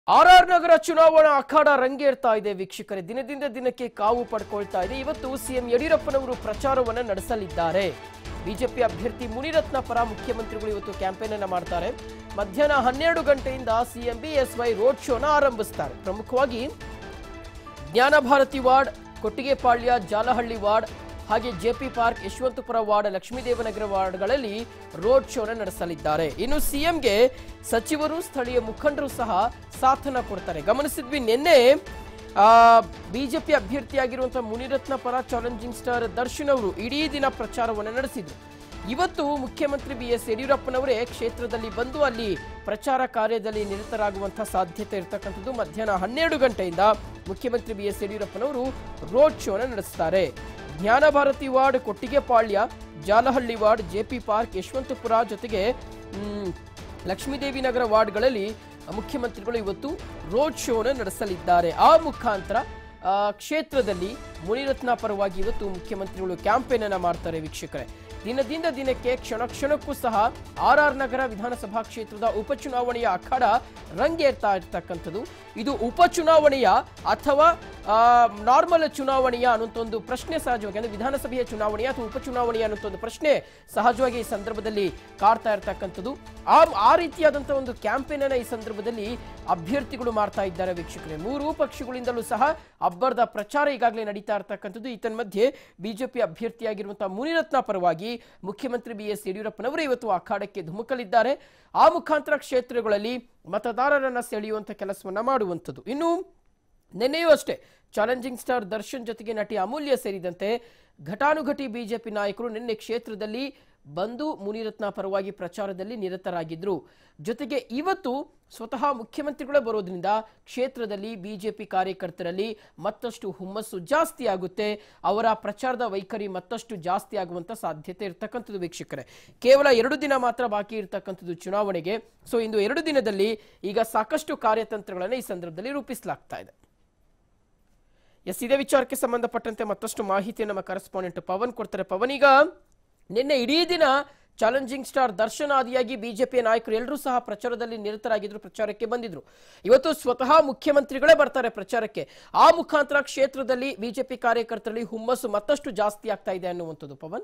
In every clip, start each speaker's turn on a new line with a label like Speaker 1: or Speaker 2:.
Speaker 1: RR ನಗರ ಚುನಾವಣಾ ಅಖಾಡ ರಂಗೇರ್ತಾ ಇದೆ ವೀಕ್ಷಕರೇ ದಿನದಿಂದ ದಿನಕ್ಕೆ ಕಾವು ಪಡ್ಕೊಳ್ತಾ ಇದೆ ಇವತ್ತು ಸಿಎಂ ಯಡಿಯೂರಪ್ಪನವರು ಪ್ರಚಾರವನ್ನ ನಡೆಸಲಿದ್ದಾರೆ ಬಿಜೆಪಿ ಅಭ್ಯರ್ಥಿ ಮುನಿರತ್ನ ಪರ ಮುಖ್ಯಮಂತ್ರಿಗಳು ಇವತ್ತು ಕ್ಯಾಂಪೇನ್ ಅನ್ನ ಮಾಡ್ತಾರೆ ಮಧ್ಯಾಹ್ನ ಹನ್ನೆರಡು ಗಂಟೆಯಿಂದ ಸಿಎಂ ಬಿಎಸ್ವೈ ರೋಡ್ ಶೋನ ಆರಂಭಿಸ್ತಾರೆ ಪ್ರಮುಖವಾಗಿ ಜ್ಞಾನ ಭಾರತಿ ವಾರ್ಡ್ ಕೊಟ್ಟಿಗೆಪಾಳ್ಯ ಜಾಲಹಳ್ಳಿ ವಾರ್ಡ್ ಹಾಗೆ JP park Yeshwanthpur ward Lakshmidevanagar ವಾರ್ಡ್ಗಳಲ್ಲಿ ರೋಡ್ ಶೋನ ನಡೆಸಲಿದ್ದಾರೆ ಇನ್ನು ಸಿಎಂಗೆ ಸಚಿವರು ಸ್ಥಳೀಯ ಮುಖಂಡರು ಸಹ ಸಾಥನ ಕೊಡ್ತಾರೆ ಗಮನಿಸಿದ್ವಿ ನಿನ್ನೆ ಬಿಜೆಪಿ ಅಭ್ಯರ್ಥಿಯಾಗಿರುವಂತಹ ಮುನಿರತ್ನ ಪರ ಚಾಲೆಂಜಿಂಗ್ ಸ್ಟಾರ್ ದರ್ಶನ್ ಅವರು ಇಡೀ ದಿನ ಪ್ರಚಾರವನ್ನು ನಡೆಸಿದ್ರು ಇವತ್ತು ಮುಖ್ಯಮಂತ್ರಿ ಬಿ ಎಸ್ ಯಡಿಯೂರಪ್ಪನವರೇ ಕ್ಷೇತ್ರದಲ್ಲಿ ಬಂದು ಅಲ್ಲಿ ಪ್ರಚಾರ ಕಾರ್ಯದಲ್ಲಿ ನಿರತರಾಗುವಂತಹ ಸಾಧ್ಯತೆ ಇರತಕ್ಕಂಥದ್ದು ಮಧ್ಯಾಹ್ನ ಹನ್ನೆರಡು ಗಂಟೆಯಿಂದ ಮುಖ್ಯಮಂತ್ರಿ ಬಿ ಎಸ್ ಯಡಿಯೂರಪ್ಪನವರು ರೋಡ್ ಶೋನ ನಡೆಸ್ತಾರೆ Jnana Bharathi ward Kottigepalya Jalahalli ward JP park Yeshwanthpur ಜೊತೆಗೆ ಮ್, ಲಕ್ಷ್ಮೀದೇವಿ ನಗರ ವಾರ್ಡ್ಗಳಲ್ಲಿ ಮುಖ್ಯಮಂತ್ರಿಗಳು ಇವತ್ತು ರೋಡ್ ಶೋನ ನಡೆಸಲಿದ್ದಾರೆ ಆ ಮುಖಾಂತರ ಆ, ಕ್ಷೇತ್ರದಲ್ಲಿ ಮುನಿರತ್ನ ಪರವಾಗಿ ಇವತ್ತು ಮುಖ್ಯಮಂತ್ರಿಗಳು ಕ್ಯಾಂಪೇನ್ ಅನ್ನ ಮಾಡ್ತಾರೆ ವೀಕ್ಷಕರೇ ದಿನದಿಂದ ದಿನಕ್ಕೆ ಕ್ಷಣ ಕ್ಷಣಕ್ಕೂ ಸಹ ಆರ್ ಆರ್ ನಗರ ವಿಧಾನಸಭಾ ಕ್ಷೇತ್ರದ ಉಪಚುನಾವಣೆಯ ಅಖಾಡ ರಂಗೇರ್ತಾ ಇರ್ತಕ್ಕಂಥದ್ದು ಇದು ಉಪಚುನಾವಣೆಯ ಅಥವಾ ನಾರ್ಮಲ್ ಚುನಾವಣೆಯ ಅನ್ನುವಂಥ ಒಂದು ಪ್ರಶ್ನೆ ಸಹಜವಾಗಿ ಅಂದ್ರೆ ವಿಧಾನಸಭೆಯ ಚುನಾವಣೆಯ ಅಥವಾ ಉಪಚುನಾವಣೆಯ ಅನ್ನುವಂಥ ಒಂದು ಪ್ರಶ್ನೆ ಸಹಜವಾಗಿ ಈ ಸಂದರ್ಭದಲ್ಲಿ ಕಾಡ್ತಾ ಇರ್ತಕ್ಕಂಥದ್ದು ಆ ಆ ರೀತಿಯಾದಂತಹ ಒಂದು ಕ್ಯಾಂಪೇನ್ ಅನ್ನ ಈ ಸಂದರ್ಭದಲ್ಲಿ ಅಭ್ಯರ್ಥಿಗಳು ಮಾಡ್ತಾ ಇದ್ದಾರೆ ವೀಕ್ಷಕರೇ ಮೂರೂ ಪಕ್ಷಗಳಿಂದಲೂ ಸಹ ಅಬ್ಬರದ ಪ್ರಚಾರ ಈಗಾಗಲೇ ನಡೀತಾ ಇರ್ತಕ್ಕಂಥದ್ದು ಈತನ ಮಧ್ಯೆ ಬಿಜೆಪಿ ಅಭ್ಯರ್ಥಿಯಾಗಿರುವಂತಹ ಮುನಿರತ್ನ ಪರವಾಗಿ ಮುಖ್ಯಮಂತ್ರಿ ಬಿ ಎಸ್ ಯಡಿಯೂರಪ್ಪನವರು ಇವತ್ತು ಅಖಾಡಕ್ಕೆ ಧುಮುಕಲಿದ್ದಾರೆ ಆ ಮುಖಾಂತರ ಕ್ಷೇತ್ರಗಳಲ್ಲಿ ಮತದಾರರನ್ನ ಸೆಳೆಯುವಂತ ಕೆಲಸವನ್ನ ಮಾಡುವಂಥದ್ದು ಇನ್ನು ನಿನ್ನೆಯೂ ಅಷ್ಟೇ ಚಾಲೆಂಜಿಂಗ್ ಸ್ಟಾರ್ ದರ್ಶನ್ ಜೊತೆಗೆ ನಟಿ ಅಮೂಲ್ಯ ಸೇರಿದಂತೆ ಘಟಾನುಘಟಿ ಬಿಜೆಪಿ ನಾಯಕರು ನಿನ್ನೆ ಕ್ಷೇತ್ರದಲ್ಲಿ ಬಂದು ಮುನಿರತ್ನ ಪರವಾಗಿ ಪ್ರಚಾರದಲ್ಲಿ ನಿರತರಾಗಿದ್ರು ಜೊತೆಗೆ ಇವತ್ತು ಸ್ವತಃ ಮುಖ್ಯಮಂತ್ರಿಗಳೇ ಬರೋದ್ರಿಂದ ಕ್ಷೇತ್ರದಲ್ಲಿ ಬಿಜೆಪಿ ಕಾರ್ಯಕರ್ತರಲ್ಲಿ ಮತ್ತಷ್ಟು ಹುಮ್ಮಸ್ಸು ಜಾಸ್ತಿ ಆಗುತ್ತೆ ಅವರ ಪ್ರಚಾರದ ವೈಖರಿ ಮತ್ತಷ್ಟು ಜಾಸ್ತಿ ಆಗುವಂತ ಸಾಧ್ಯತೆ ಇರ್ತಕ್ಕಂಥದ್ದು ವೀಕ್ಷಕರೇ ಕೇವಲ ಎರಡು ದಿನ ಮಾತ್ರ ಬಾಕಿ ಇರ್ತಕ್ಕಂಥದ್ದು ಚುನಾವಣೆಗೆ ಸೊ ಇಂದು ಎರಡು ದಿನದಲ್ಲಿ ಈಗ ಸಾಕಷ್ಟು ಕಾರ್ಯತಂತ್ರಗಳನ್ನು ಈ ಸಂದರ್ಭದಲ್ಲಿ ರೂಪಿಸಲಾಗ್ತಾ ಇದೆ ಎಸ್ ಇದೇ ವಿಚಾರಕ್ಕೆ ಸಂಬಂಧಪಟ್ಟಂತೆ ಮತ್ತಷ್ಟು ಮಾಹಿತಿ ನಮ್ಮ ಕರೆಸ್ಪಾಂಡೆಂಟ್ ಪವನ್ ಕೊಡ್ತಾರೆ ಪವನ್ ಈಗ ನಿನ್ನೆ ಇಡೀ ದಿನ ಚಾಲೆಂಜಿಂಗ್ ಸ್ಟಾರ್ ದರ್ಶನ್ ಆದಿಯಾಗಿ ಬಿಜೆಪಿಯ ನಾಯಕರು ಎಲ್ಲರೂ ಸಹ ಪ್ರಚಾರದಲ್ಲಿ ನಿರತರಾಗಿದ್ರು ಪ್ರಚಾರಕ್ಕೆ ಬಂದಿದ್ರು ಇವತ್ತು ಸ್ವತಃ ಮುಖ್ಯಮಂತ್ರಿಗಳೇ ಬರ್ತಾರೆ ಪ್ರಚಾರಕ್ಕೆ ಆ ಮುಖಾಂತರ ಕ್ಷೇತ್ರದಲ್ಲಿ ಬಿಜೆಪಿ ಕಾರ್ಯಕರ್ತರಲ್ಲಿ ಹುಮ್ಮಸ್ಸು ಮತ್ತಷ್ಟು ಜಾಸ್ತಿ ಆಗ್ತಾ ಇದೆ ಅನ್ನುವಂಥದ್ದು ಪವನ್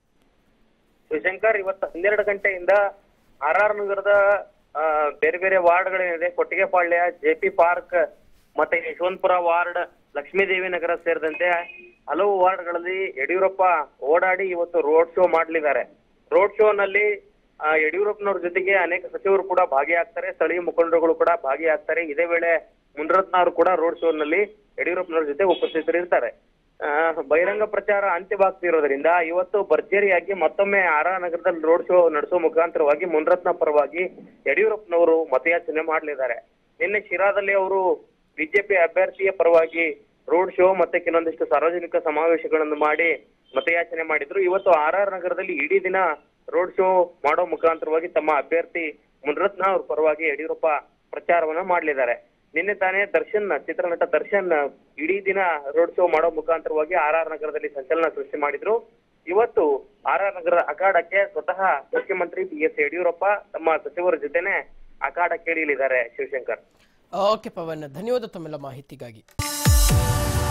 Speaker 2: ಶಿವಶಂಕರ್ ಇವತ್ತು ಹನ್ನೆರಡು ಗಂಟೆಯಿಂದ ಆರ್ ಆರ್ ನಗರದ ಆ, ಬೇರೆ ಬೇರೆ ವಾರ್ಡ್ಗಳೇನಿದೆ ಕೊಟ್ಟಿಗೆಪಾಳ್ಯ ಜೆ ಪಿ ಪಾರ್ಕ್ ಮತ್ತೆ ಯಶವಂತಪುರ ವಾರ್ಡ್ ಲಕ್ಷ್ಮೀದೇವಿ ನಗರ ಸೇರಿದಂತೆ ಹಲವು ವಾರ್ಡ್ಗಳಲ್ಲಿ ಯಡಿಯೂರಪ್ಪ ಓಡಾಡಿ ಇವತ್ತು ರೋಡ್ ಶೋ ಮಾಡ್ಲಿದ್ದಾರೆ ರೋಡ್ ಶೋ ನಲ್ಲಿ ಆ, ಯಡಿಯೂರಪ್ಪನವ್ರ ಜೊತೆಗೆ ಅನೇಕ ಸಚಿವರು ಕೂಡ ಭಾಗಿಯಾಗ್ತಾರೆ ಸ್ಥಳೀಯ ಮುಖಂಡರುಗಳು ಕೂಡ ಭಾಗಿಯಾಗ್ತಾರೆ ಇದೇ ವೇಳೆ ಮುನರತ್ನ ಅವರು ಕೂಡ ರೋಡ್ ಶೋ ನಲ್ಲಿ ಯಡಿಯೂರಪ್ಪನವ್ರ ಜೊತೆ ಉಪಸ್ಥಿತರಿರ್ತಾರೆ ಆ, ಬಹಿರಂಗ ಪ್ರಚಾರ ಅಂತ್ಯವಾಗ್ತಿರೋದ್ರಿಂದ ಇವತ್ತು ಭರ್ಜರಿಯಾಗಿ ಮತ್ತೊಮ್ಮೆ ಆರ್ ಆರ್ ನಗರದಲ್ಲಿ ರೋಡ್ ಶೋ ನಡೆಸುವ ಮುಖಾಂತರವಾಗಿ ಮುನರತ್ನ ಪರವಾಗಿ ಯಡಿಯೂರಪ್ಪನವರು ಮತಯಾಚನೆ ಮಾಡಲಿದ್ದಾರೆ ನಿನ್ನೆ ಶಿರಾದಲ್ಲಿ ಅವರು ಬಿಜೆಪಿ ಅಭ್ಯರ್ಥಿಯ ಪರವಾಗಿ ರೋಡ್ ಶೋ ಮತ್ತೆ ಕೆಲವೊಂದಿಷ್ಟು ಸಾರ್ವಜನಿಕ ಸಮಾವೇಶಗಳನ್ನು ಮಾಡಿ ಮತಯಾಚನೆ ಮಾಡಿದ್ರು ಇವತ್ತು ಆರ್ ಆರ್ ನಗರದಲ್ಲಿ ಇಡೀ ದಿನ ರೋಡ್ ಶೋ ಮಾಡೋ ಮುಖಾಂತರವಾಗಿ ತಮ್ಮ ಅಭ್ಯರ್ಥಿ ಮುನರತ್ನ ಅವ್ರ ಪರವಾಗಿ ಯಡಿಯೂರಪ್ಪ ಪ್ರಚಾರವನ್ನ ಮಾಡಲಿದ್ದಾರೆ ನಿನ್ನೆ ತಾನೇ ದರ್ಶನ್ ಚಿತ್ರನಟ ದರ್ಶನ್ ಇಡೀ ದಿನ ರೋಡ್ ಶೋ ಮಾಡೋ ಮುಖಾಂತರವಾಗಿ ಆರ್ ಆರ್ ನಗರದಲ್ಲಿ ಸಂಚಲನ ಸೃಷ್ಟಿ ಮಾಡಿದ್ರು ಇವತ್ತು ಆರ್ ಆರ್ ನಗರದ ಅಖಾಡಕ್ಕೆ ಸ್ವತಃ ಮುಖ್ಯಮಂತ್ರಿ ಬಿ ಎಸ್ ಯಡಿಯೂರಪ್ಪ ತಮ್ಮ ಸಚಿವರ ಜೊತೆನೆ ಅಖಾಡಕ್ಕೆ ಇಳಿಯಲಿದ್ದಾರೆ ಶಿವಶಂಕರ್
Speaker 1: ಓಕೆ ಪವನ್ ಧನ್ಯವಾದ ತಮ್ಮೆಲ್ಲ ಮಾಹಿತಿಗಾಗಿ